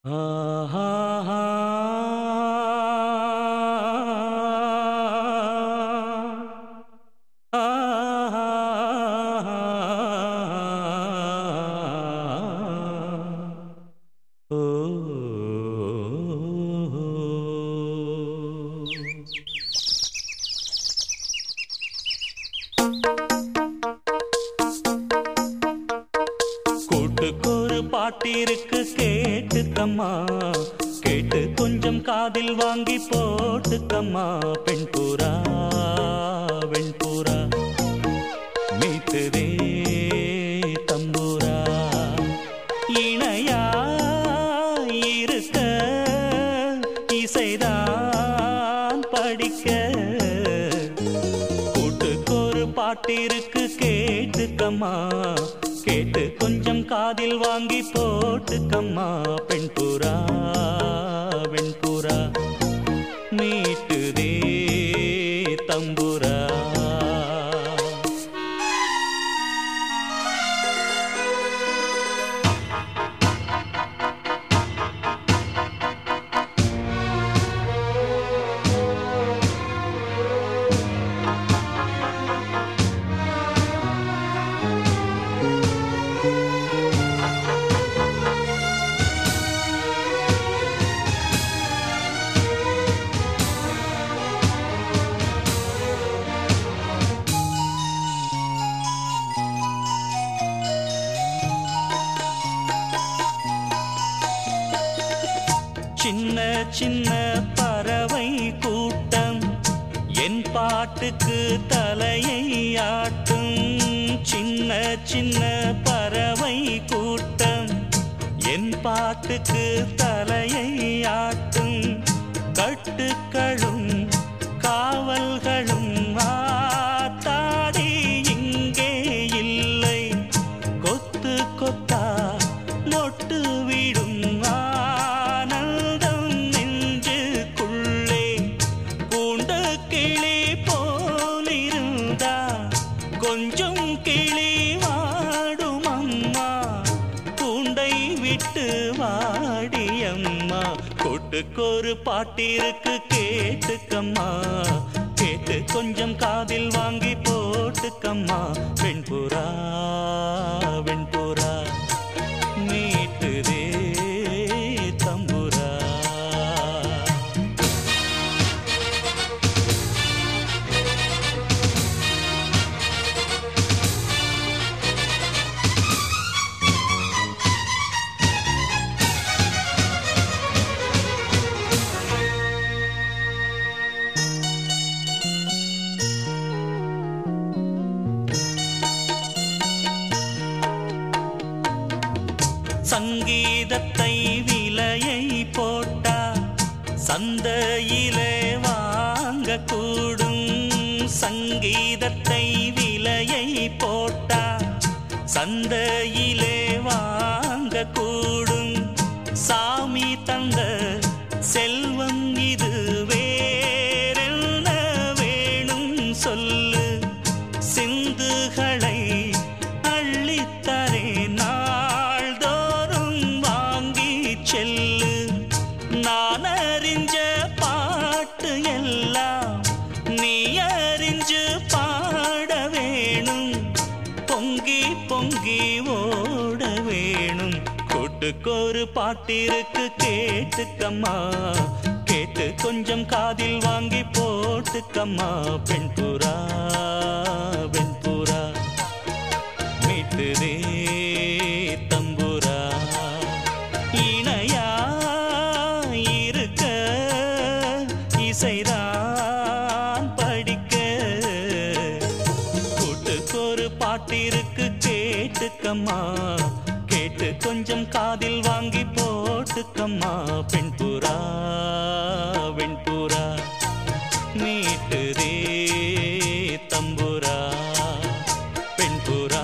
கூட்டுக்கொரு பாட்டிருக்கு கேட்டுக்கம்மா கேட்டு கொஞ்சம் காதில் வாங்கி போட்டுக்கம்மா பெண் புறா வெண்புறா மீட்டுதே தம்புரா இணையா இருக்க இசைதான் படிக்க கூட்டுக்கொரு பாட்டிருக்கு கேட்டுக்கம்மா கேட்டு கொஞ்சம் காதில் வாங்கி போட்டுக்கம்மா பெண் புறா வெண்புறா மீட்டுதே தம்புரா சின்ன சின்ன பறவை கூட்டம் என் பாட்டுக்கு தலையை ஆட்டும் சின்ன சின்ன பறவை கூட்டம் என் பாட்டுக்கு தலையை ஆட்டும் கட்டுக்களும் காவல்களும் ஆத்தாடி இங்கே இல்லை கொத்து கொத்தா மொட்டு விடும் ஆனந்தம் நெஞ்சுக்குள்ளே கூண்ட கிளி போலிருந்தா கொஞ்சம் கிளி வாடும் அம்மா கூண்டை விட்டு வாடியம்மா கூட்டுக்கொரு பாட்டிருக்கு கேட்டுக்கம்மா கேட்டு கொஞ்சம் காதில் வாங்கி போட்டுக்கம்மா வெண்புறா வெண்புறா மீட்டுதே தம்புரா சங்கீதத்தை விலையை போட்டா சந்தையிலே வாங்க கூடும் சங்கீதத்தை விலையை போட்டா சந்தையிலே வாங்க கூடும் சாமி தந்த செல்வம் இது வேறென்ன வேணும் சொல்லு சிந்துகளை அள்ளித்தரே நாள்தோறும் வாங்கி செல்லு நான் அறிஞ்ச பாட்டு எல்லாம் நீ அறிஞ்சு பாட வேணும் பொங்கி பொங்கி ஓட வேணும் கூட்டுக்கொரு பாட்டிருக்கு கேட்டுக்கம்மா கேட்டு கொஞ்சம் காதில் வாங்கி போட்டுக்கம்மா பெண் புறா வெண்புறா மீட்டுதே தம்புரா இணையா இருக்க இசைதான் படிக்க கூட்டுக்கொரு பாட்டிருக்கு கேட்டுக்கம்மா கேட்டு கொஞ்சம் காதில் வாங்கி போட்டுக்கம்மா பெண் புறா வெண்புறா மீட்டுதே தம்புரா பெண் புறா